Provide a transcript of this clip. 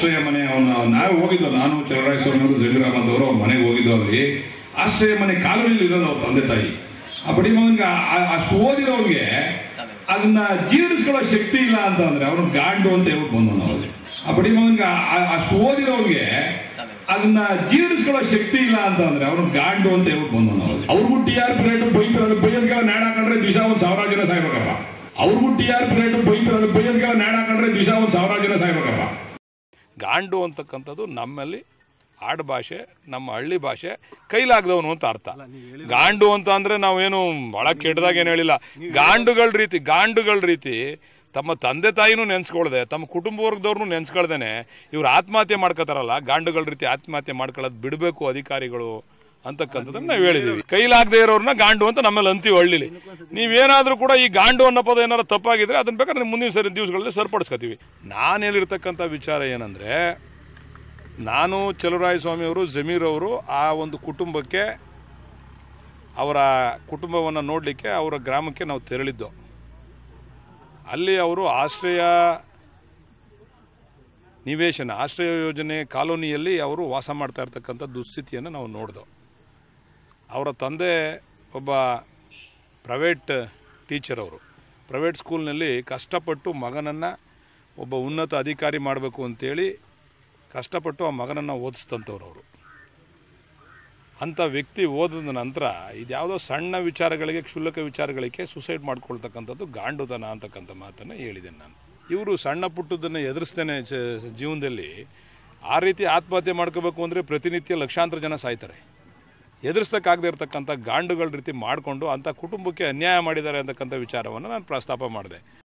ಆಶ್ರಯ ಮನೆ ಅವನ ನಾವೇ ಹೋಗಿದ್ದು ನಾನು ಚಲರಾಯ ಸ್ವಾಮಿ ಅವರು ಜಮೀರ್ ಅಹಮದ್ ಅವರು ಅವ್ರ ಮನೆಗೆ ಹೋಗಿದ್ದು ಅಲ್ಲಿ ಆಶ್ರಯ ಮನೆ ಕಾಲೋನಿಲಿ ಇರೋದು ಅವ್ರ ತಂದೆ ತಾಯಿ ಆ ಬಡಿ ಮಗನ್ಗೆ ಆ- ಅಷ್ಟು ಓದಿರೋರಿಗೆ ಅದನ್ನ ಜೀರ್ಣಿಸ್ಕೊಳ್ಳೋ ಶಕ್ತಿ ಇಲ್ಲ ಅಂತ ಅಂದ್ರೆ ಅವನು ಗಾಂಡು ಅಂತ ಹೇಳ್ಬಿಟ್ಟು ಬಂದ ನಾವು ಆ ಬಡಿ ಮಗನ್ಗೆ ಆ- ಅಷ್ಟು ಓದಿರೋರಿಗೆ ಅದನ್ನ ಜೀರ್ಣಿಸ್ಕೊಳ್ಳೋ ಶಕ್ತಿ ಇಲ್ಲ ಅಂತ ಅಂದ್ರೆ ಅವನು ಗಾಂಡು ಅಂತ ಹೇಳ್ಬಿಟ್ಟು ಬಂದ ನಾವು ಅವ್ರಿಗೂ ಟಿ ಆರ್ ಪಿ ರೇಟ್ ಬೈತಾರೆ ಬೈಯೋದ್ಗೆಲ್ಲ ನ್ಯಾಡ ಹಾಕೊಂಡ್ರೆ ದಿವಸ ಒಂದು ಸಾವಿರ ಜನ ಸಾಯ್ಬೇಕಪ್ಪ ಅವ್ರಿಗೂ ಟಿ ಆರ್ ಪಿ ರೇಟ್ ಬೈತಾರೆ ಬೈಯೋದ್ಗೆಲ್ಲ ನ್ಯಾಡ ಹಾಕೊಂಡ್ರೆ ದಿವಸ ಒಂದು ಸಾವಿರ ಜನ ಸಾಯ್ಬೇಕಪ್ಪ ಗಾಂಡು ಅಂತಕ್ಕಂಥದ್ದು ನಮ್ಮಲ್ಲಿ ಆಡು ಭಾಷೆ ನಮ್ಮ ಹಳ್ಳಿ ಭಾಷೆ ಕೈಲಾಗದವನು ಅಂತ ಅರ್ಥ ಗಾಂಡು ಅಂತ ಅಂದ್ರೆ ನಾವೇನು ಭಾಳ ಕೆಟ್ಟದಾಗ ಏನು ಹೇಳಿಲ್ಲ ಗಾಂಡುಗಳ ರೀತಿ ಗಾಂಡುಗಳ ರೀತಿ ತಮ್ಮ ತಂದೆ ತಾಯಿನೂ ನೆನ್ಸ್ಕೊಳ್ದೆ ತಮ್ಮ ಕುಟುಂಬ ವರ್ಗದವ್ರನ್ನೂ ನೆನ್ಸ್ಕೊಳ್ದೇನೆ ಇವ್ರು ಆತ್ಮಹತ್ಯೆ ಮಾಡ್ಕೋತಾರಲ್ಲ ಗಾಂಡುಗಳ ರೀತಿ ಆತ್ಮಹತ್ಯೆ ಮಾಡ್ಕೊಳ್ಳೋದು ಬಿಡಬೇಕು ಅಧಿಕಾರಿಗಳು ಅಂತಕ್ಕಂಥದ್ದನ್ನ ನಾವು ಹೇಳಿದೀವಿ ಕೈಲಾಗದೆ ಇರೋರನ್ನ ಗಾಂಡು ಅಂತ ನಮ್ಮಲ್ಲಿ ಅಂತೀವಿ ಹಳ್ಳಿಲಿ ನೀವೇನಾದ್ರೂ ಕೂಡ ಈ ಗಾಂಡು ಅನ್ನೋ ಪದ ಏನಾದ್ರು ತಪ್ಪಾಗಿದ್ರೆ ಅದನ್ನ ಬೇಕಾದ್ರೆ ನೀವು ಮುಂದಿನ ಸರಿ ದಿವಸಗಳಲ್ಲಿ ಸರಿಪಡಿಸ್ಕೊತೀವಿ ನಾನು ಹೇಳಿರ್ತಕ್ಕಂಥ ವಿಚಾರ ಏನಂದ್ರೆ ನಾನು ಚಲುರಾಯ ಸ್ವಾಮಿಯವರು ಜಮೀರ್ ಅವರು ಆ ಒಂದು ಕುಟುಂಬಕ್ಕೆ ಅವರ ಕುಟುಂಬವನ್ನು ನೋಡಲಿಕ್ಕೆ ಅವರ ಗ್ರಾಮಕ್ಕೆ ನಾವು ತೆರಳಿದ್ದು ಅಲ್ಲಿ ಅವರು ಆಶ್ರಯ ನಿವೇಶನ ಆಶ್ರಯ ಯೋಜನೆ ಕಾಲೋನಿಯಲ್ಲಿ ಅವರು ವಾಸ ಮಾಡ್ತಾ ಇರ್ತಕ್ಕಂಥ ದುಸ್ಥಿತಿಯನ್ನು ನಾವು ನೋಡಿದೆವು ಅವರ ತಂದೆ ಒಬ್ಬ ಪ್ರೈವೇಟ್ ಟೀಚರ್ ಅವರು ಪ್ರೈವೇಟ್ ಸ್ಕೂಲ್ನಲ್ಲಿ ಕಷ್ಟಪಟ್ಟು ಮಗನನ್ನು ಒಬ್ಬ ಉನ್ನತ ಅಧಿಕಾರಿ ಮಾಡಬೇಕು ಅಂತೇಳಿ ಕಷ್ಟಪಟ್ಟು ಆ ಮಗನನ್ನು ಓದಿಸ್ತಂಥವ್ರು ಅವರು ಅಂಥ ವ್ಯಕ್ತಿ ಓದಿದ ನಂತರ ಇದ್ಯಾವುದೋ ಸಣ್ಣ ವಿಚಾರಗಳಿಗೆ ಕ್ಷುಲ್ಲಕ ವಿಚಾರಗಳಿಗೆ ಸುಸೈಡ್ ಮಾಡ್ಕೊಳ್ತಕ್ಕಂಥದ್ದು ಗಾಂಡುತನ ಅಂತಕ್ಕಂಥ ಮಾತನ್ನು ಹೇಳಿದ್ದೇನೆ ನಾನು ಇವರು ಸಣ್ಣ ಪುಟ್ಟದನ್ನು ಎದುರಿಸ್ತೇನೆ ಜ- ಜೀವನದಲ್ಲಿ ಆ ರೀತಿ ಆತ್ಮಹತ್ಯೆ ಮಾಡ್ಕೋಬೇಕು ಅಂದರೆ ಪ್ರತಿನಿತ್ಯ ಲಕ್ಷಾಂತರ ಜನ ಸಾಯ್ತಾರೆ ಎದುರಿಸ್ತಕ್ಕಾಗದೇ ಇರತಕ್ಕಂಥ ಗಾಂಡುಗಳ ರೀತಿ ಮಾಡಿಕೊಂಡು ಅಂಥ ಕುಟುಂಬಕ್ಕೆ ಅನ್ಯಾಯ ಮಾಡಿದ್ದಾರೆ ಅಂತಕ್ಕಂಥ ವಿಚಾರವನ್ನು ನಾನು ಪ್ರಸ್ತಾಪ ಮಾಡಿದೆ